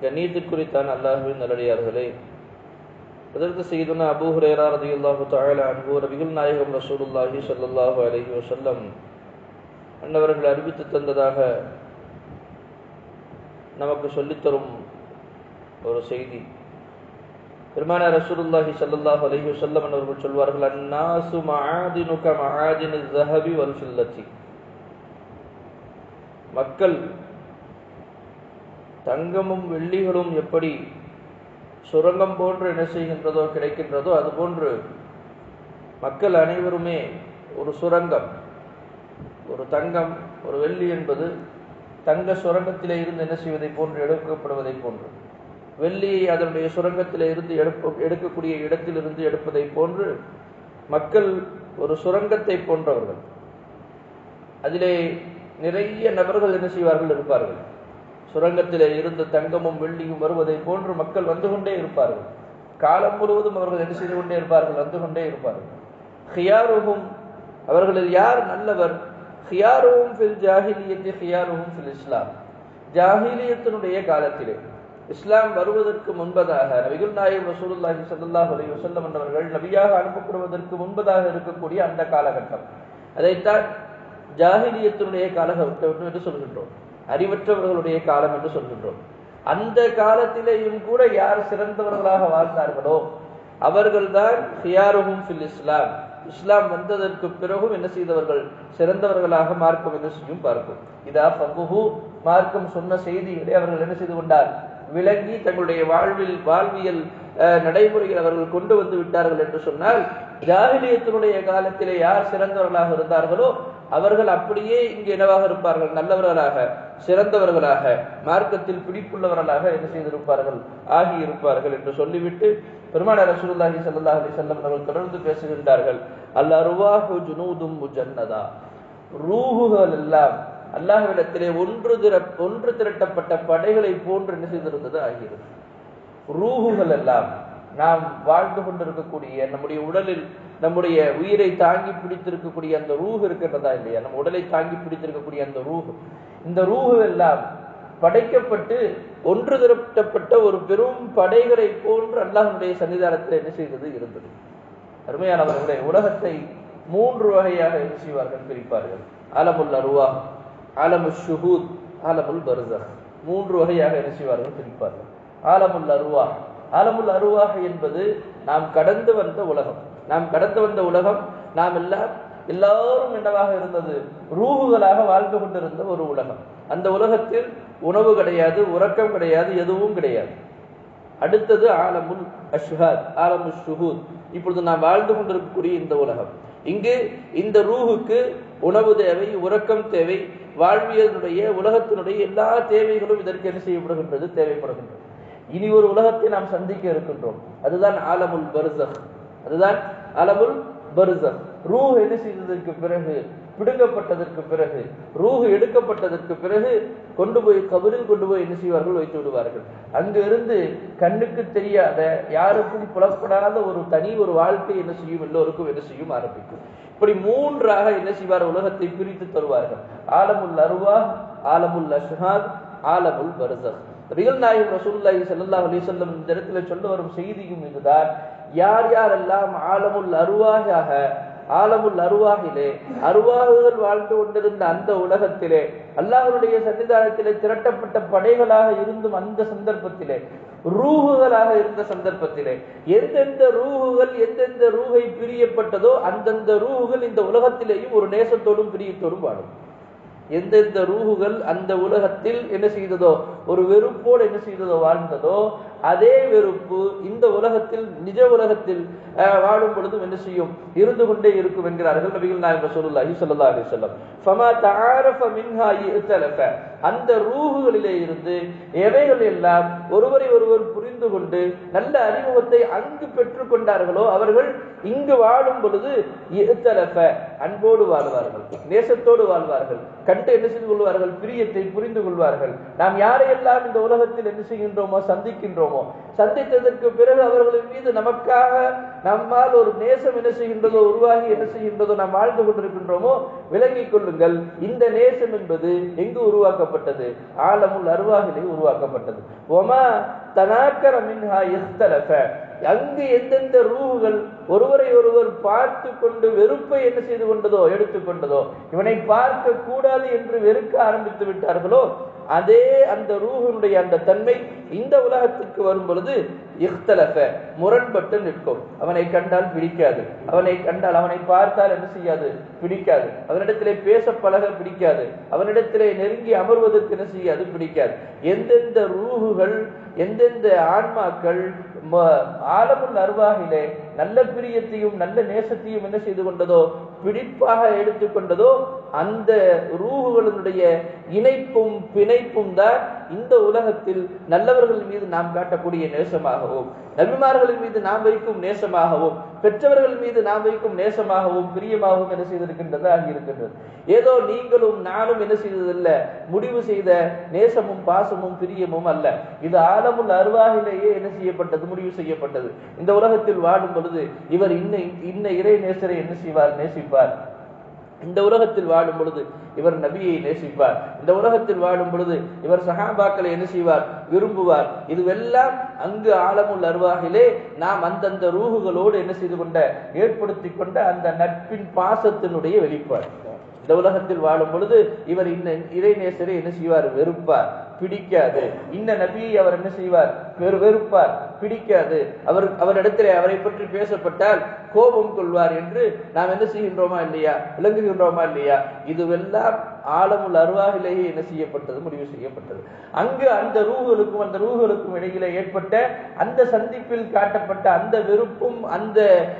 கண்ணியத்திற்குறித்தான் அல்லாஹுவின் நல்லடியார்களே அதற்கு செய்துன அபூ ஹுரேரா ரதியுல்லாஹு தஆலா அன்ஹு நபிகள் நாயகம் ரசூலுல்லாஹி ஸல்லல்லாஹு அலைஹி வஸல்லம் அன்னவர்கள் அறிவித்து தந்ததாக நமக்கு சொல்லித்தரும் ஒரு செய்தி பெருமான ரசூலுல்லாஹி ஸல்லல்லாஹு அலைஹி வஸல்லம் அவர்கள் சொல்வார்கள் அன்னாசு மஆதினுக மஆதினு ஸஹபி வல் ஃபில்லத்தி மக்கள் தங்கமும் வெள்ளிகளும் எப்படி சுரங்கம் போன்று என்ன செய்கின்றதோ கிடைக்கின்றதோ அதுபோன்று மக்கள் அனைவருமே ஒரு சுரங்கம் ஒரு தங்கம் ஒரு வெள்ளி என்பது தங்க சுரங்கத்திலே இருந்து என்ன செய்வதை போன்று எடுக்கப்படுவதை போன்று வெள்ளியை அதனுடைய சுரங்கத்திலே இருந்து எடுப்ப எடுக்கக்கூடிய இடத்திலிருந்து எடுப்பதை போன்று மக்கள் ஒரு சுரங்கத்தை போன்றவர்கள் அதிலே நிறைய நபர்கள் என்ன செய்வார்கள் இருப்பார்கள் சுரங்கத்திலே இருந்து தங்கமும் வெள்ளியும் வருவதை போன்று மக்கள் வந்து கொண்டே இருப்பார்கள் காலம் முழுவதும் அவர்கள் என்ன செய்து கொண்டே இருப்பார்கள் வந்து கொண்டே இருப்பார்கள் ஹியாருகும் அவர்களில் யார் நல்லவர் ஹியாருவும் ஃபில் ஜாஹிலியத்தி ஹியாருவும் ஃபில் இஸ்லாம் ஜாஹிலியத்தினுடைய காலத்திலே இஸ்லாம் வருவதற்கு முன்பதாக நபிகள் நாயகம் ரசூலுல்லாஹி ஸல்லல்லாஹு அலைஹி வஸல்லம் என்பவர்கள் நபியாக அனுப்பப்படுவதற்கு முன்பதாக இருக்கக்கூடிய அந்த காலகட்டம் அதைத்தான் ஜாஹிலியத்தினுடைய காலகட்டம் என்று சொல்கின்றோம் அறிவற்றவர்களுடைய காலம் என்று சொல்கின்றோம் அந்த காலத்திலேயும் கூட யார் சிறந்தவர்களாக வாழ்ந்தார்களோ அவர்கள்தான் ஹியாருஹும் ஃபில் இஸ்லாம் இஸ்லாம் வந்ததற்கு பிறகும் என்ன செய்தவர்கள் சிறந்தவர்களாக மார்க்கம் என்ன செய்யும் பார்க்கும் இதா பகுஹு மார்க்கம் சொன்ன செய்திகளை அவர்கள் என்ன செய்து கொண்டார் விளங்கி தங்களுடைய வாழ்வில் வாழ்வியல் நடைமுறையில் அவர்கள் கொண்டு வந்து விட்டார்கள் என்று சொன்னால் ஜாகிலியத்தினுடைய காலத்திலே யார் சிறந்தவர்களாக இருந்தார்களோ அவர்கள் அப்படியே இங்கு என்னவாக இருப்பார்கள் நல்லவர்களாக சிறந்தவர்களாக மார்க்கத்தில் பிடிப்புள்ளவர்களாக என்ன செய்திருப்பார்கள் ஆகி இருப்பார்கள் என்று சொல்லிவிட்டு பெருமான ரசூலுல்லாஹி ஸல்லல்லாஹு அலைஹி வஸல்லம் அவர்கள் தொடர்ந்து பேசுகின்றார்கள் அல் அர்வாஹு ஜுனூதும் முஜன்னதா ரூஹுகள் எல்லாம் அல்லாஹ்விடத்திலே ஒன்று திர ஒன்று திரட்டப்பட்ட படைகளை போன்று என்ன செய்திருந்தது ஆகிறது ரூஹுகள் எல்லாம் நாம் வாழ்ந்து கொண்டிருக்கக்கூடிய நம்முடைய உடலில் நம்முடைய உயிரை தாங்கி பிடித்திருக்கக்கூடிய அந்த ரூஹ் இருக்கின்றதா இல்லையா நம்ம உடலை தாங்கி பிடித்திருக்கக்கூடிய அந்த ரூஹ் இந்த ரூஹு எல்லாம் படைக்கப்பட்டு ஒன்று திரட்டப்பட்ட ஒரு பெரும் படைகளை போன்று அல்லாஹனுடைய சன்னிதானத்தில் என்ன செய்தது இருந்தது அருமையானவர்களே உலகத்தை மூன்று வகையாக என்ன செய்வார்கள் பிரிப்பார்கள் ஆலமுல் அருவா ஆலமு ஷுஹூத் ஆலமுல் பர்சர் மூன்று வகையாக என்ன செய்வார்கள் பிரிப்பார்கள் ஆலமுல் அருவா ஆலமுல் அருவாக என்பது நாம் கடந்து வந்த உலகம் நாம் கடந்து வந்த உலகம் நாம் எல்லாம் எல்லாரும் என்னவாக இருந்தது ரூகுகளாக வாழ்ந்து கொண்டிருந்த ஒரு உலகம் அந்த உலகத்தில் உணவு கிடையாது உறக்கம் கிடையாது எதுவும் கிடையாது அடுத்தது ஆலமுல் அஷ்ஹாத் ஆலமுல் ஷுஹூத் இப்பொழுது நாம் வாழ்ந்து கொண்டிருக்கக்கூடிய இந்த உலகம் இங்கு இந்த ரூஹுக்கு உணவு தேவை உறக்கம் தேவை வாழ்வியலுடைய உலகத்தினுடைய எல்லா தேவைகளும் இதற்கு என்ன செய்யப்படுகின்றது தேவைப்படுகின்றது இனி ஒரு உலகத்தை நாம் சந்திக்க இருக்கின்றோம் அதுதான் ஆலமுல் பர்சக் அதுதான் அலமுல் பர்சக் ரூஹ் என்ன செய்ததற்கு பிறகு பிடுங்கப்பட்டதற்கு பிறகு ரூஹ் எடுக்கப்பட்டதற்கு பிறகு கொண்டு போய் கபரில் கொண்டு போய் என்ன செய்வார்கள் வைத்து விடுவார்கள் அங்கு இருந்து கண்ணுக்கு தெரியாத யாருக்கும் புலப்படாத ஒரு தனி ஒரு வாழ்க்கை என்ன செய்யும் எல்லோருக்கும் என்ன செய்யும் ஆரம்பிக்கும் இப்படி மூன்றாக என்ன செய்வார் உலகத்தை பிரித்து தருவார்கள் ஆலமுல் அருவா ஆலமுல் அஷ்ஹாத் ஆலமுல் பர்சக் ரியல் நாயகம் ரசூலுல்லாஹி ஸல்லல்லாஹு அலைஹி வஸல்லம் இந்த இடத்துல சொல்ல வரும் செய்தியும் இதுதான் யார் யாரெல்லாம் ஆலமுல் அருவாக ஆலமுல் அருவாகிலே அருவாகுகள் வாழ்ந்து கொண்டிருந்த அந்த உலகத்திலே அல்லாஹனுடைய சன்னிதானத்திலே திரட்டப்பட்ட படைகளாக இருந்தும் அந்த சந்தர்ப்பத்திலே ரூகுகளாக இருந்த சந்தர்ப்பத்திலே எந்தெந்த ரூகுகள் எந்தெந்த ரூகை பிரியப்பட்டதோ அந்தந்த ரூகுகள் இந்த உலகத்திலேயும் ஒரு நேசத்தோடும் பிரியத்தோடும் வாழும் எந்தெந்த ரூகுகள் அந்த உலகத்தில் என்ன செய்ததோ ஒரு வெறுப்போடு என்ன செய்ததோ வாழ்ந்ததோ அதே வெறுப்பு இந்த உலகத்தில் நிஜ உலகத்தில் வாழும் பொழுதும் என்ன செய்யும் இருந்து கொண்டே இருக்கும் என்கிறார்கள் நபிகள் நாயகம் ரசூலுல்லாஹி ஸல்லல்லாஹு அலைஹி வஸல்லம் ஃபமா தஆரஃப மின்ஹா இத்தலஃப அந்த ரூஹுகளிலே இருந்து எவைகள் எல்லாம் ஒருவரை ஒருவர் புரிந்து கொண்டு நல்ல அறிமுகத்தை அங்கு பெற்றுக் கொண்டார்களோ அவர்கள் இங்கு வாழும் பொழுது இத்தலஃப அன்போடு வாழ்வார்கள் நேசத்தோடு வாழ்வார்கள் கண்டு என்ன செய்து கொள்வார்கள் பிரியத்தை புரிந்து கொள்வார்கள் நாம் யாரையெல்லாம் இந்த உலகத்தில் என்ன செய்கின்றோமோ சந்திக்கின்றோமோ சந்திக்கின்றோமோ சந்தித்ததற்கு பிறகு அவர்களின் மீது நமக்காக நம்மால் ஒரு நேசம் என்ன செய்கின்றதோ உருவாகி என்ன செய்கின்றதோ நாம் வாழ்ந்து கொண்டிருக்கின்றோமோ விளங்கிக் கொள்ளுங்கள் இந்த நேசம் என்பது எங்கு உருவாக்கப்பட்டது ஆலமுல் அருவாகிலே உருவாக்கப்பட்டது ஒமா தனாக்கர மின்ஹா இஸ்தலஃப அங்கு எந்தெந்த ரூகுகள் ஒருவரை ஒருவர் பார்த்து கொண்டு வெறுப்பை என்ன செய்து கொண்டதோ எடுத்துக்கொண்டதோ இவனை பார்க்க கூடாது என்று வெறுக்க ஆரம்பித்து விட்டார்களோ அதே அந்த ரூஹனுடைய அந்த தன்மை இந்த உலகத்திற்கு வரும் பொழுது இஃப்தலஃப முரண்பட்டு நிற்கும் அவனை கண்டால் பிடிக்காது அவனை கண்டால் அவனை பார்த்தால் என்ன செய்யாது பிடிக்காது அவனிடத்திலே பேச பழக பிடிக்காது அவனிடத்திலே நெருங்கி அமர்வதற்கு என்ன செய்யாது பிடிக்காது எந்தெந்த ரூகுகள் எந்தெந்த ஆன்மாக்கள் ஆலமுல் அருவாகிலே நல்ல பிரியத்தையும் நல்ல நேசத்தையும் என்ன செய்து கொண்டதோ பிடிப்பாக எடுத்துக்கொண்டதோ அந்த ரூகுகளினுடைய இணைப்பும் பிணைப்பும் தான் இந்த உலகத்தில் நல்லவர்கள் மீது நாம் காட்டக்கூடிய நேசமாகவும் நபிமார்களின் மீது நாம் வைக்கும் நேசமாகவும் பெற்றவர்கள் மீது நாம் வைக்கும் நேசமாகவும் பிரியமாகவும் என்ன செய்திருக்கின்றது ஆகியிருக்கின்றது ஏதோ நீங்களும் நானும் என்ன செய்ததில்ல முடிவு செய்த நேசமும் பாசமும் பிரியமும் அல்ல இது ஆலமுல் அருவாகிலேயே என்ன செய்யப்பட்டது முடிவு செய்யப்பட்டது இந்த உலகத்தில் வாடும் பொழுது இவர் இன்ன இன்ன இறை நேசரை என்ன செய்வார் நேசிப்பார் இந்த உலகத்தில் வாழும் பொழுது இவர் நபியை நேசிப்பார் இந்த உலகத்தில் வாழும் பொழுது இவர் சஹாபாக்களை என்ன செய்வார் விரும்புவார் இதுவெல்லாம் அங்கு ஆழமுள்ள அருவாகிலே நாம் அந்தந்த ரூகுகளோடு என்ன செய்து கொண்ட ஏற்படுத்தி கொண்ட அந்த நட்பின் பாசத்தினுடைய வெளிப்பாடு இந்த உலகத்தில் வாழும் பொழுது இவர் இன்ன இறைநேசரை என்ன செய்வார் வெறுப்பார் பிடிக்காது இந்த நபியை அவர் என்ன செய்வார் வெறு வெறுப்பார் பிடிக்காது அவர் அவரிடத்திலே அவரை பற்றி பேசப்பட்டால் கோபம் கொள்வார் என்று நாம் என்ன செய்கின்றோமா இல்லையா விளங்குகின்றோமா இல்லையா இதுவெல்லாம் ஆழமுள் அருவாகிலேயே என்ன செய்யப்பட்டது முடிவு செய்யப்பட்டது அங்கு அந்த ரூகளுக்கும் அந்த ரூகளுக்கும் இடையில ஏற்பட்ட அந்த சந்திப்பில் காட்டப்பட்ட அந்த வெறுப்பும் அந்த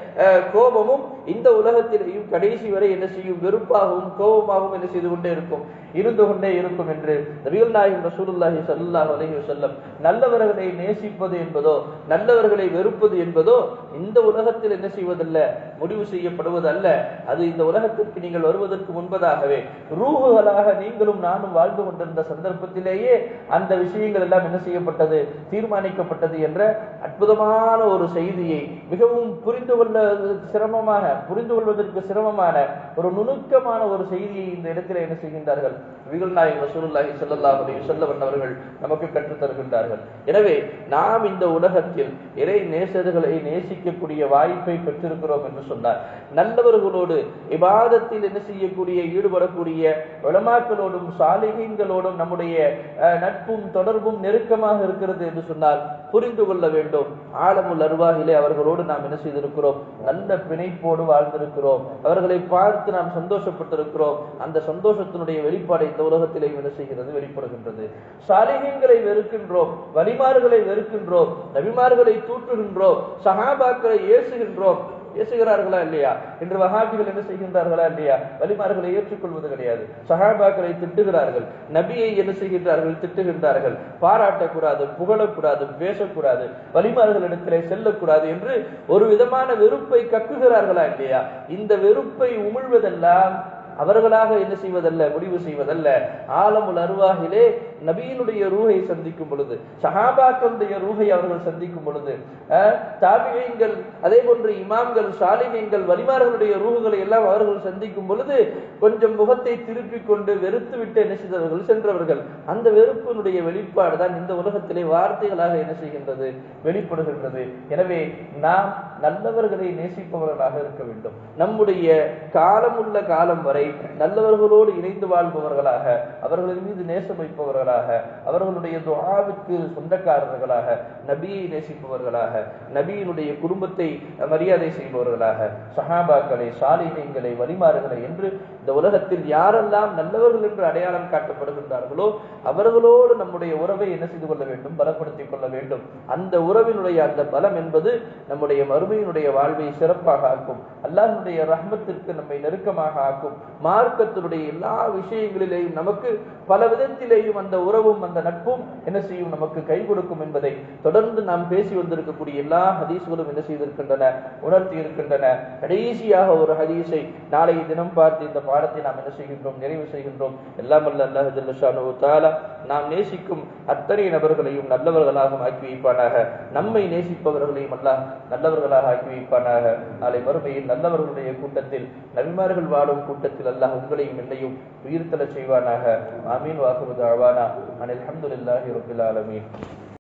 கோபமும் இந்த உலகத்திலேயும் கடைசி வரை என்ன செய்யும் வெறுப்பாகவும் கோபமாகவும் என்ன செய்து கொண்டே இருக்கும் இருந்து கொண்டே இருக்கும் என்று நபிகள் நாயகம் ரசூலுல்லாஹி ஸல்லல்லாஹு அலைஹி வஸல்லம் நல்லவர்களை நேசிப்பது என்பதோ நல்லவர்களை வெறுப்பது என்பதோ இந்த உலகத்தில் என்ன செய்வதல்ல முடிவு செய்யப்படுவது அல்ல அது இந்த உலகத்திற்கு நீங்கள் வருவதற்கு முன்பதாகவே ரூகுகளாக நீங்களும் நானும் வாழ்ந்து கொண்டிருந்த சந்தர்ப்பத்திலேயே அந்த விஷயங்கள் எல்லாம் என்ன செய்யப்பட்டது தீர்மானிக்கப்பட்டது என்ற அற்புதமான ஒரு செய்தியை மிகவும் புரிந்து கொள்ள சிரமமான புரிந்து கொள்வதற்கு சிரமமான ஒரு நுணுக்கமான ஒரு செய்தியை இந்த இடத்தில் என்ன செய்கின்றார்கள் விகல் நாயக் ரசூலுல்லாஹி ஸல்லல்லாஹு அலைஹி வஸல்லம் அவர்கள் நமக்கு கற்றுத் தருகின்றார்கள் எனவே நாம் இந்த உலகத்தில் இறை நேசர்களை நேசிக்கக்கூடிய வாய்ப்பை பெற்றிருக்கிறோம் என்று சொன்னார் நல்லவர்களோடு இபாதத்தில் என்ன செய்யக்கூடிய ஈடுபடக்கூடிய உலமாக்களோடும் சாலிகங்களோடும் நம்முடைய நட்பும் தொடர்பும் நெருக்கமாக இருக்கிறது என்று சொன்னால் புரிந்து கொள்ள வேண்டும் ஆழமுள் அருவாகிலே அவர்களோடு நாம் என்ன செய்திருக்கிறோம் நல்ல பிணைப்போடு வாழ்ந்திருக்கிறோம் அவர்களை பார்த்து நாம் சந்தோஷப்பட்டிருக்கிறோம் அந்த சந்தோஷத்தினுடைய வெளிப்பாடை இந்த உலகத்திலே என்ன செய்கிறது வெளிப்படுகின்றது சாலிகங்களை வெறுக்கின்றோம் வலிமார்களை வெறுக்கின்றோம் நபிமார்களை தூற்றுகின்றோம் சகாபாக்களை ஏசுகின்றோம் ஏசுகிறார்களா இல்லையா இன்று வஹாபிகள் என்ன செய்கின்றார்களா இல்லையா வலிமார்களை ஏற்றுக்கொள்வது கிடையாது சஹாபாக்களை திட்டுகிறார்கள் நபியை என்ன செய்கின்றார்கள் திட்டுகின்றார்கள் பாராட்டக்கூடாது புகழக்கூடாது பேசக்கூடாது வலிமார்களிடத்திலே செல்லக்கூடாது என்று ஒரு விதமான வெறுப்பை கக்குகிறார்களா இல்லையா இந்த வெறுப்பை உமிழ்வதெல்லாம் அவர்களாக என்ன செய்வதல்ல முடிவு செய்வதல்ல ஆலமுல் அருவாகிலே நபியினுடைய ரூஹை சந்திக்கும் பொழுது சஹாபாக்களுடைய ரூஹை அவர்கள் சந்திக்கும் பொழுது தாபிகைங்கள் அதே போன்று இமாம்கள் சாலிகைங்கள் வலிமார்களுடைய ரூகுகளை எல்லாம் அவர்கள் சந்திக்கும் பொழுது கொஞ்சம் முகத்தை திருப்பிக் கொண்டு வெறுத்து விட்டு என்ன செய்தவர்கள் சென்றவர்கள் அந்த வெறுப்பினுடைய வெளிப்பாடு தான் இந்த உலகத்திலே வார்த்தைகளாக என்ன செய்கின்றது வெளிப்படுகின்றது எனவே நாம் நல்லவர்களை நேசிப்பவர்களாக இருக்க வேண்டும் நம்முடைய காலமுள்ள காலம் வரை நல்லவர்களோடு இணைந்து வாழ்பவர்களாக அவர்களின் மீது நேசம் வைப்பவர்களாக அவர்களுடைய துஆவிற்கு சொந்தக்காரர்களாக நபியை நேசிப்பவர்களாக நபியினுடைய குடும்பத்தை மரியாதை செய்பவர்களாக சஹாபாக்களை சாலிகைகளை வழிமாறுகளை என்று இந்த உலகத்தில் யாரெல்லாம் நல்லவர்கள் என்று அடையாளம் காட்டப்படுகின்றார்களோ அவர்களோடு நம்முடைய உறவை என்ன செய்து கொள்ள வேண்டும் பலப்படுத்திக் கொள்ள வேண்டும் அந்த உறவினுடைய அந்த பலம் என்பது நம்முடைய மறுமையினுடைய வாழ்வை சிறப்பாக ஆக்கும் அல்லாஹனுடைய ரஹ்மத்திற்கு நம்மை நெருக்கமாக ஆக்கும் மார்க்கத்தினுடைய எல்லா விஷயங்களிலேயும் நமக்கு பல விதத்திலேயும் அந்த உறவும் அந்த நட்பும் என்ன செய்யும் நமக்கு கை கொடுக்கும் என்பதை தொடர்ந்து நாம் பேசி வந்திருக்கக்கூடிய எல்லா ஹதீஸ்களும் என்ன செய்திருக்கின்றன உணர்த்தி இருக்கின்றன கடைசியாக ஒரு ஹதீஸை நாளைய தினம் பார்த்து இந்த பாடத்தை நாம் என்ன செய்கின்றோம் நிறைவு செய்கின்றோம் எல்லாம் அல்ல அல்லாஹ் ஜல்ல ஷானுஹு தஆலா நாம் நேசிக்கும் அத்தனை நபர்களையும் நல்லவர்களாக ஆக்கி வைப்பானாக நம்மை நேசிப்பவர்களையும் அல்லாஹ் நல்லவர்களாக ஆக்கி வைப்பானாக நாளை மறுமையில் நல்லவர்களுடைய கூட்டத்தில் நபிமார்கள் வாழும் கூட்டத்தில் அல்லாஹ் உங்களையும் என்னையும் உயிர்த்தல செய்வானாக ஆமீன் வாகுவது அவானா அனில் அல்ஹம்துலில்லாஹி ரப்பில் ஆலமீன்